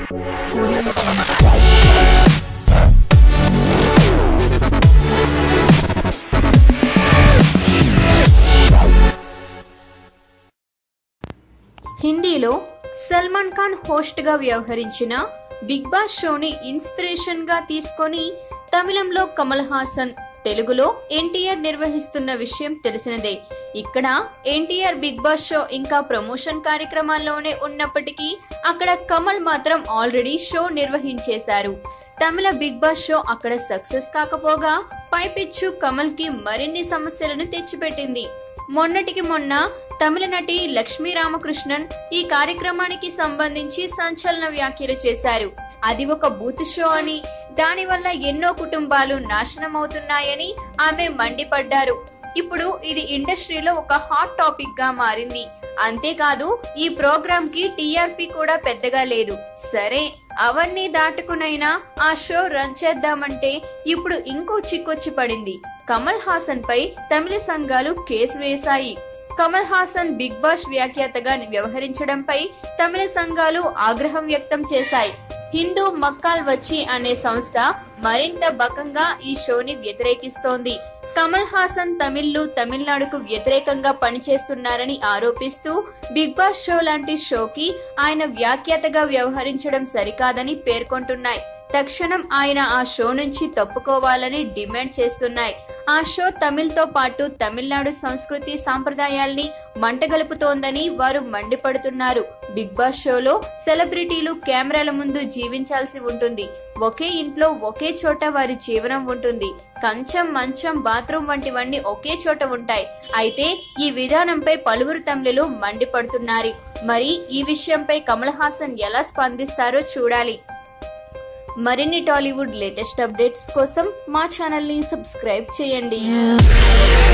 Audio Jungle. హిందీలో Salman Khan host గా వ్యవహరించిన బిగ్ బాస్ షోని ఇన్స్పిరేషన్ గా తీసుకొని తమిళంలో కమల్ హాసన్ తెలుగులో ఎన్టీఆర్ నిర్వహిస్తున్న విషయం తెలిసినదే ఇక్కడ ఎన్టీఆర్ బిగ్ బాస్ షో ఇంకా ప్రమోషన్ కార్యక్రమాల్లోనే ఉన్నప్పటికీ అక్కడ కమల్ మాత్రం ఆల్రెడీ షో నిర్వహించేశారు తమిళ బిగ్ బాస్ షో అక్కడ సక్సెస్ కాకపోగా పైపిచ్చు కమల్ కి మరిన్ని సమస్యలను తెచ్చిపెట్టింది మొన్నటికి మొన్న తమిళ నటి లక్ష్మీ రామకృష్ణన్ ఈ కార్యక్రమానికి సంబంధించి సంచలన వ్యాఖ్యలు చేశారు అది ఒక బూత్ షో అని దానివల్ల ఎన్నో కుటుంబాలు నాశనం అవుతున్నాయని ఆమె మండిపడ్డారు ఇప్పుడు ఇది ఇండస్ట్రీలో ఒక హాట్ టాపిక్ గా మారింది అంతేకాదు ఈ ప్రోగ్రామ్ కి టీఆర్పీ కూడా పెద్దగా లేదు సరే అవన్నీ దాటుకునైనా ఆ షో రన్ చేద్దామంటే ఇప్పుడు ఇంకో చిక్కొచ్చి పడింది కమల్ హాసన్ పై తమిళ సంఘాలు కేసు వేశాయి కమల్ హాసన్ బిగ్ బాస్ వ్యాఖ్యాతగా వ్యవహరించడంపై తమిళ సంఘాలు ఆగ్రహం వ్యక్తం చేశాయి హిందూ మక్కాల్ వచ్చి అనే సంస్థ మరింత బకంగా ఈ షోని వ్యతిరేకిస్తోంది కమల్ హాసన్ తమిళ్లు తమిళనాడుకు వ్యతిరేకంగా పనిచేస్తున్నారని ఆరోపిస్తూ బిగ్ బాస్ షో లాంటి షోకి ఆయన వ్యాఖ్యాతగా వ్యవహరించడం సరికాదని పేర్కొంటున్నాయి తక్షణం ఆయన ఆ షో నుంచి తప్పుకోవాలని డిమాండ్ చేస్తున్నాయి ఆ షో తమిళ్తో పాటు తమిళనాడు సంస్కృతి సాంప్రదాయాల్ని మంటగలుపుతోందని వారు మండిపడుతున్నారు బిగ్ బాస్ షోలో సెలబ్రిటీలు కెమెరాల ముందు జీవించాల్సి ఉంటుంది ఒకే ఇంట్లో ఒకే చోట వారి జీవనం ఉంటుంది కంచం మంచం బాత్రూమ్ వంటివన్నీ ఒకే చోట ఉంటాయి అయితే ఈ విధానంపై పలువురు తమిళులు మండిపడుతున్నారు మరి ఈ విషయంపై కమల్ హాసన్ ఎలా స్పందిస్తారో చూడాలి మరిన్ని టాలీవుడ్ లేటెస్ట్ అప్డేట్స్ కోసం మా ఛానల్ని సబ్స్క్రైబ్ చేయండి